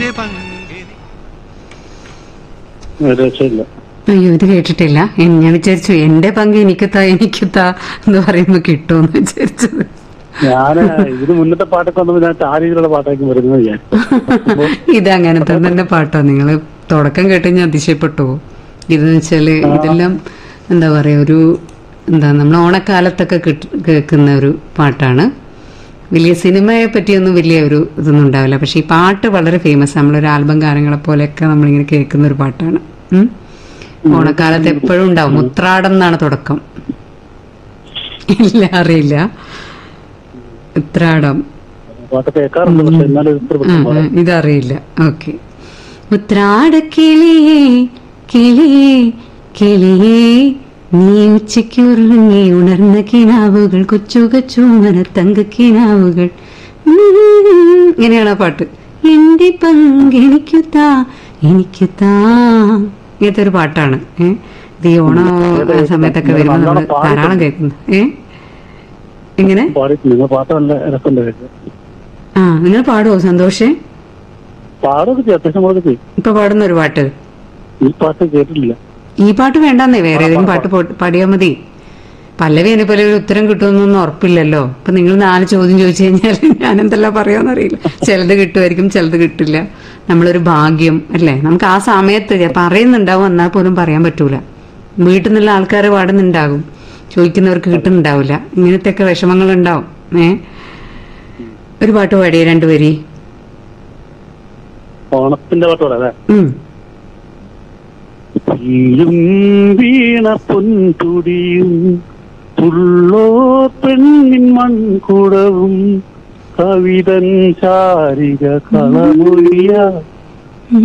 പങ്കെനി ഒരു രക്ഷയില്ല അയ്യോ ഇത് കേട്ടിട്ടില്ല എൻ- ഞാൻ വിചാരിച്ചു എന്റെ പങ്ക് എനിക്കുത്താ എനിക്കുത്താ എന്ന് പറയുമ്പോ കിട്ടുമെന്ന് വിചാരിച്ചത് ഞാന് ഇതിന് മുന്നത്തെ പാട്ടൊക്കെ വന്നപ്പോ ഞാൻ ആ രീതിയിലുള്ള പാട്ടായിരിക്കും വരുന്നത് ഞാൻ ഇത് അങ്ങനത്തെ തന്നെ പാട്ടാ നിങ്ങള് തുടക്കം കേട്ട് ഞാൻ അതിശയപ്പെട്ടു പോകും. ഇതെന്ന് വെച്ചാല് ഇതെല്ലാം എന്താ പറയാ ഒരു എന്താ നമ്മൾ ഓണക്കാലത്തൊക്കെ കിട്ട- കേൾക്കുന്ന ഒരു പാട്ടാണ് വലിയ സിനിമയെ പറ്റിയൊന്നും വലിയ ഒരു ഇതൊന്നും ഉണ്ടാവില്ല പക്ഷെ ഈ പാട്ട് വളരെ ഫേമസ് നമ്മളൊരു ആൽബം ഗാനങ്ങളെ പോലെയൊക്കെ നമ്മളിങ്ങനെ കേൾക്കുന്ന ഒരു പാട്ടാണ് ഉം. ഓണക്കാലത്ത് എപ്പോഴും ഉണ്ടാവും ഉത്രാടം എന്നാണ് തുടക്കം ഇല്ല അറിയില്ല ഉത്രാടം പാട്ട് കേൾക്കാറുണ്ട് പക്ഷെ എന്നാലും ഇത്ര ആ, പെട്ടെന്ന് ആ, പാടാം. ഇതറിയില്ല ഓക്കെ ഉത്രാട കിളിയേ കിളിയേ കിളിയേ നീ ഉച്ചയ്ക്ക് ഉറങ്ങി ഉണർന്ന കിനാവുകൾ കൊച്ചു കൊച്ചു തങ്ക കിനാവുകൾ ഉം, ഇങ്ങനെയാണ് ആ പാട്ട് എന്റെ പങ്ക് എനിക്കു താ എനിക്കു താ ഇങ്ങനത്തെ ഒരു പാട്ടാണ് ഏഹ് ഇത് ഈ ഓണം ആ സമയത്തൊക്കെ വരുമ്പോൾ നമ്മൾ ധാരാളം കേൾക്കുന്നു ഏ എങ്ങനെ പാടി നിങ്ങൾ പാട്ട് നല്ല രസമുണ്ട് കേൾക്കാൻ. ആ നിങ്ങൾ പാടുവോ സന്തോഷേ പാടൊക്കെ ചെയ്യും അത്യാവശ്യം പാടൊക്കെ ചെയ്യും ഇപ്പൊ പാടുന്ന ഒരു പാട്ട് ഈ പാട്ട് കേട്ടിട്ടില്ല ഈ പാട്ട് വേണ്ടെന്നേ വേറെ ഏതെങ്കിലും പാട്ട് പോ- പാടിയാൽ മതി പല്ലവി എന്നെ പോലെ ഒരു ഉത്തരം കിട്ടുമെന്നൊന്നും ഉറപ്പില്ലല്ലോ അപ്പൊ നിങ്ങൾ നാല് ചോദ്യം ചോദിച്ചു കഴിഞ്ഞാൽ ഞാൻ എന്തെല്ലാം പറയാന്നറിയില്ല ചിലത് കിട്ടുമായിരിക്കും ചിലത് കിട്ടില്ല നമ്മളൊരു ഭാഗ്യം അല്ലേ നമുക്ക് ആ സമയത്ത് ഞാൻ പറയുന്നുണ്ടാവും എന്നാൽ പോലും പറയാൻ പറ്റൂല വീട്ടിൽ നിന്നുള്ള ആൾക്കാർ പാടുന്നുണ്ടാകും ചോദിക്കുന്നവർക്ക് കിട്ടുന്നുണ്ടാവില്ല ഇങ്ങനത്തെയൊക്കെ വിഷമങ്ങൾ ഉണ്ടാവും ഏ ഒരു പാട്ട് പാടിയേ രണ്ടുപേരി ഓണത്തിന്റെ പാട്ട് പാടാം അല്ലേ ഉം തീയും വീണ പൊൻതുടിയും തുള്ളോ പെണ്ണിൻ മൺകുടവും കവിതൻ ചാരിക കളമൊഴിയ